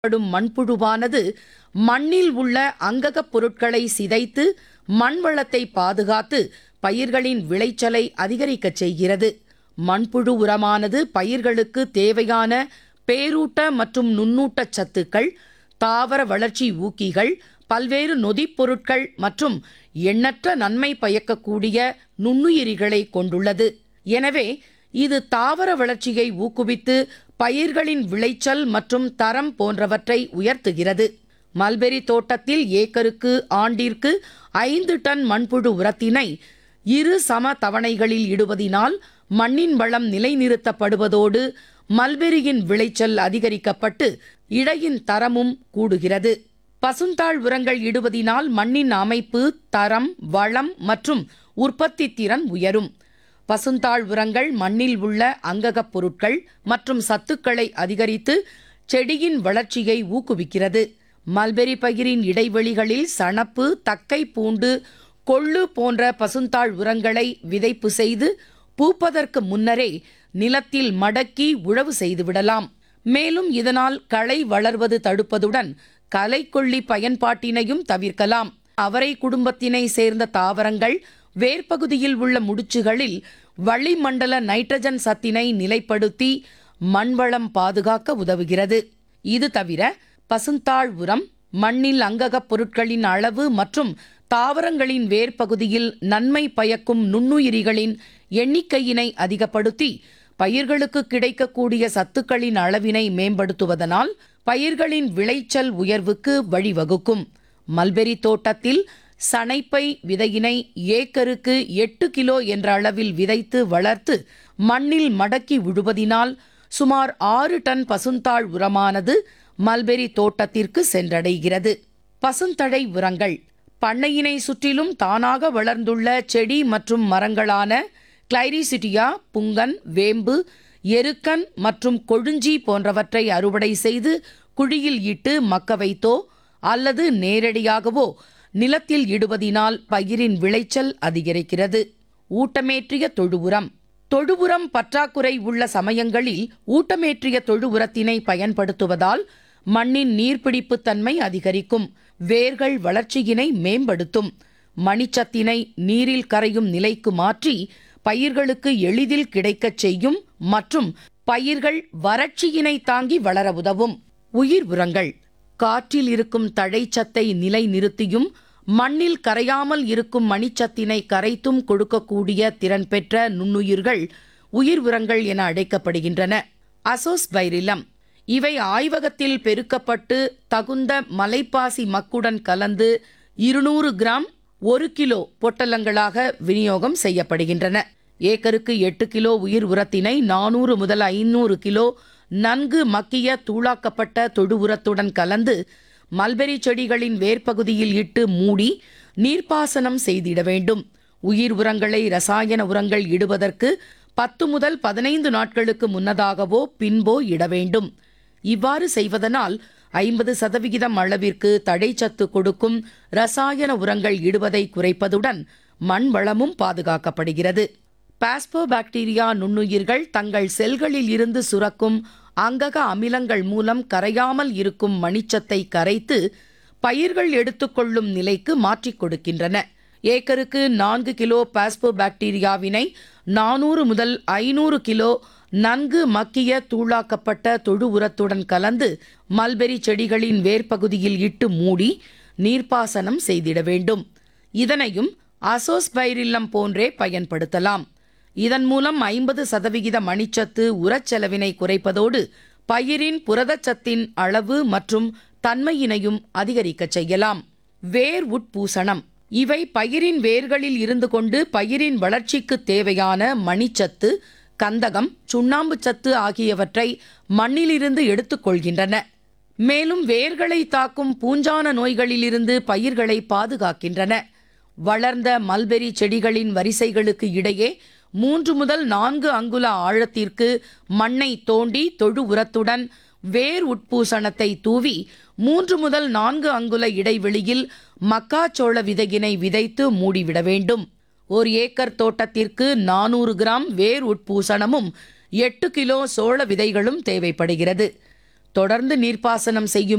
படும் மண்புழுவானது மண்ணில் உள்ள அங்ககப் பொருட்களை சிதைத்து மண் வளத்தை பாதுகாத்து பயிர்களின் விளைச்சலை அதிகரிக்கச் செய்கிறது மண்புழு உரமானது பயிர்களுக்கு தேவையான பேரூட்ட மற்றும் நுண்ணூட்டச் சத்துக்கள் தாவர வளர்ச்சி ஊக்கிகள் பல்வேறு நொதிப் பொருட்கள் மற்றும் எண்ணற்ற நன்மை பயக்கக்கூடிய நுண்ணுயிரிகளை கொண்டுள்ளது எனவே இது தாவர வளர்ச்சியை ஊக்குவித்து பயிர்களின் விளைச்சல் மற்றும் தரம் போன்றவற்றை உயர்த்துகிறது மல்பெரி தோட்டத்தில் ஏக்கருக்கு ஆண்டிற்கு ஐந்து டன் மண்புழு உரத்தினை இரு சம தவணைகளில் இடுவதினால் மண்ணின் வளம் நிலைநிறுத்தப்படுவதோடு மல்பெரியின் விளைச்சல் அதிகரிக்கப்பட்டு இடையின் தரமும் கூடுகிறது பசுந்தாள் உரங்கள் இடுவதினால் மண்ணின் அமைப்பு தரம் வளம் மற்றும் உற்பத்தி திறன் உயரும் பசுந்தாள் உரங்கள் மண்ணில் உள்ள அங்ககப் பொருட்கள் மற்றும் சத்துக்களை அதிகரித்து செடியின் வளர்ச்சியை ஊக்குவிக்கிறது மல்பெரி பயிரின் இடைவெளிகளில் சணப்பு தக்கை பூண்டு கொள்ளு போன்ற பசுந்தாள் உரங்களை விதைப்பு செய்து பூப்பதற்கு முன்னரே நிலத்தில் மடக்கி உழவு செய்துவிடலாம் மேலும் இதனால் களை வளர்வது தடுப்பதுடன் களைக்கொல்லி பயன்பாட்டினையும் தவிர்க்கலாம் அவரை குடும்பத்தினை சேர்ந்த தாவரங்கள் வேர்ப்பகுதியில் உள்ள முடிச்சுகளில் வளிமண்டல நைட்ரஜன் சத்தினை நிலைப்படுத்தி மண்வளம் பாதுகாக்க உதவுகிறது இது தவிர பசுந்தாள் உரம் மண்ணில் அங்ககப் பொருட்களின் அளவு மற்றும் தாவரங்களின் வேர்ப்பகுதியில் நன்மை பயக்கும் நுண்ணுயிரிகளின் எண்ணிக்கையினை அதிகப்படுத்தி பயிர்களுக்கு கிடைக்கக்கூடிய சத்துக்களின் அளவினை மேம்படுத்துவதனால் பயிர்களின் விளைச்சல் உயர்வுக்கு வழிவகுக்கும் மல்பெரி தோட்டத்தில் சணைப்பை விதையினை ஏக்கருக்கு எட்டு கிலோ என்ற அளவில் விதைத்து வளர்த்து மண்ணில் மடக்கி விழுவதினால் சுமார் ஆறு டன் பசுந்தாள் உரமானது மல்பெரி தோட்டத்திற்கு சென்றடைகிறது பசுந்தழை உரங்கள் பண்ணையினை சுற்றிலும் தானாக வளர்ந்துள்ள செடி மற்றும் மரங்களான கிளைரிசிட்டியா புங்கன் வேம்பு எருக்கன் மற்றும் கொழுஞ்சி போன்றவற்றை அறுவடை செய்து குழியில் இட்டு மக்க வைத்தோ அல்லது நேரடியாகவோ நிலத்தில் இடுவதினால் பயிரின் விளைச்சல் அதிகரிக்கிறது ஊட்டமேற்றிய தொழு உரம் தொழு உரம் பற்றாக்குறை உள்ள சமயங்களில் ஊட்டமேற்றிய தொழு உரத்தினை பயன்படுத்துவதால் மண்ணின் நீர்பிடிப்பு தன்மை அதிகரிக்கும் வேர்கள் வளர்ச்சியினை மேம்படுத்தும் மணிச்சத்தினை நீரில் கரையும் நிலைக்கு மாற்றி பயிர்களுக்கு எளிதில் கிடைக்கச் செய்யும் மற்றும் பயிர்கள் வறட்சியினை தாங்கி வளர உதவும் உயிர் உரங்கள் காற்றில் இருக்கும் தழைச்சத்தை நிலைநிறுத்தியும் மண்ணில் கரையாமல் இருக்கும் மணிச்சத்தினை கரைத்தும் கொடுக்கக்கூடிய திறன் பெற்ற நுண்ணுயிர்கள் உயிர் உரங்கள் என அழைக்கப்படுகின்றன அசோஸ்பைரிலம் இவை ஆய்வகத்தில் பெருக்கப்பட்டு தகுந்த மலைப்பாசி மக்குடன் கலந்து இருநூறு கிராம் ஒரு கிலோ பொட்டலங்களாக விநியோகம் செய்யப்படுகின்றன ஏக்கருக்கு எட்டு கிலோ உயிர் உரத்தினை நானூறு முதல் ஐநூறு கிலோ நன்கு மக்கிய தூளாக்கப்பட்ட தொழு உரத்துடன் கலந்து மல்பெரி செடிகளின் வேர்ப்பகுதியில் இட்டு மூடி நீர்ப்பாசனம் செய்திட வேண்டும் உயிர் உரங்களை ரசாயன உரங்கள் இடுவதற்கு பத்து முதல் பதினைந்து நாட்களுக்கு முன்னதாகவோ பின்போ இட வேண்டும் இவ்வாறு செய்வதனால் ஐம்பது சதவிகிதம் அளவிற்கு தடைச்சத்து கொடுக்கும் ரசாயன உரங்கள் இடுவதை குறைப்பதுடன் மண் வளமும் பாதுகாக்கப்படுகிறது பாஸ்போபாக்டீரியா நுண்ணுயிர்கள் தங்கள் செல்களில் இருந்து சுரக்கும் அங்கக அமிலங்கள் மூலம் கரையாமல் இருக்கும் மணிச்சத்தை கரைத்து பயிர்கள் எடுத்துக்கொள்ளும் நிலைக்கு மாற்றிக் கொடுக்கின்றன ஏக்கருக்கு நான்கு கிலோ பாஸ்போபாக்டீரியாவினை நானூறு முதல் ஐநூறு கிலோ நன்கு மக்கிய தூளாக்கப்பட்ட தொழு உரத்துடன் கலந்து மல்பெரி செடிகளின் வேர்ப்பகுதியில் இட்டு மூடி நீர்ப்பாசனம் செய்திட வேண்டும் இதனையும் அசோஸ்பைரில்லம் போன்றே பயன்படுத்தலாம் இதன் மூலம் ஐம்பது சதவிகித மணிச்சத்து உரச்செலவினை குறைப்பதோடு பயிரின் புரதச்சத்தின் அளவு மற்றும் தன்மையினையும் அதிகரிக்கச் செய்யலாம் வேர் உட்பூசணம் இவை பயிரின் வேர்களில் இருந்து கொண்டு பயிரின் வளர்ச்சிக்கு தேவையான மணிச்சத்து கந்தகம் சுண்ணாம்பு சத்து ஆகியவற்றை மண்ணிலிருந்து எடுத்துக்கொள்கின்றன மேலும் வேர்களை தாக்கும் பூஞ்சான நோய்களிலிருந்து பயிர்களை பாதுகாக்கின்றன வளர்ந்த மல்பெரி செடிகளின் வரிசைகளுக்கு இடையே மூன்று முதல் நான்கு அங்குல ஆழத்திற்கு மண்ணை தோண்டி தொழு உரத்துடன் வேர் உட்பூசணத்தை தூவி மூன்று முதல் நான்கு அங்குல இடைவெளியில் மக்காச்சோள விதையினை விதைத்து மூடிவிட வேண்டும் ஒரு ஏக்கர் தோட்டத்திற்கு நானூறு கிராம் வேர் உட்பூசணமும் எட்டு கிலோ சோள விதைகளும் தேவைப்படுகிறது தொடர்ந்து நீர்ப்பாசனம் செய்யும்